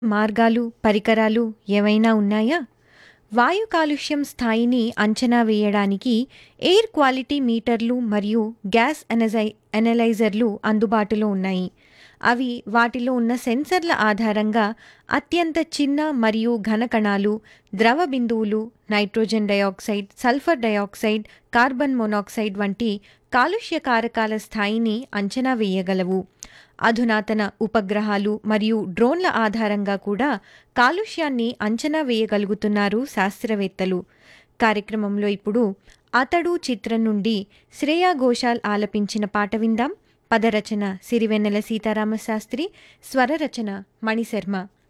మార్గాలు, పరికరాలు ఏవైనా ఉన్నాయా? వాయు కాలుష్యం స్థాయిని అంచనా వేయడానికి ఎయిర్ క్వాలిటీ మీటర్లు మరియు గ్యాస్ ఎనజై ఎనలైజర్లు అందుబాటులో ఉన్నాయి. అవి వాటిలో ఉన్న సెన్సర్ల ఆధారంగా అత్యంత చిన్న మరియు ఘన కణాలు, ద్రవ బిందువులు, nitrogen dioxide, sulphur dioxide, carbon monoxide వంటి కాలుష్య కారకాల స్థాయిని అంచనా వేయగలవు. అధునాతన ఉపగ్రహాలు మరియు డ్రోన్ల ఆధారంగా కూడా కాలుష్యాన్ని అంచనా వేయగలుగుతున్నారు శాస్త్రవేత్తలు. కార్యక్రమంలో ఇప్పుడు 'అతడు' చిత్రం నుండి శ్రేయా ఘోషాల్ ఆలపించిన పాట విందాం. పదరచన సిరివెన్నెల సీతారామశాస్త్రి, స్వరరచన మణిశర్మ.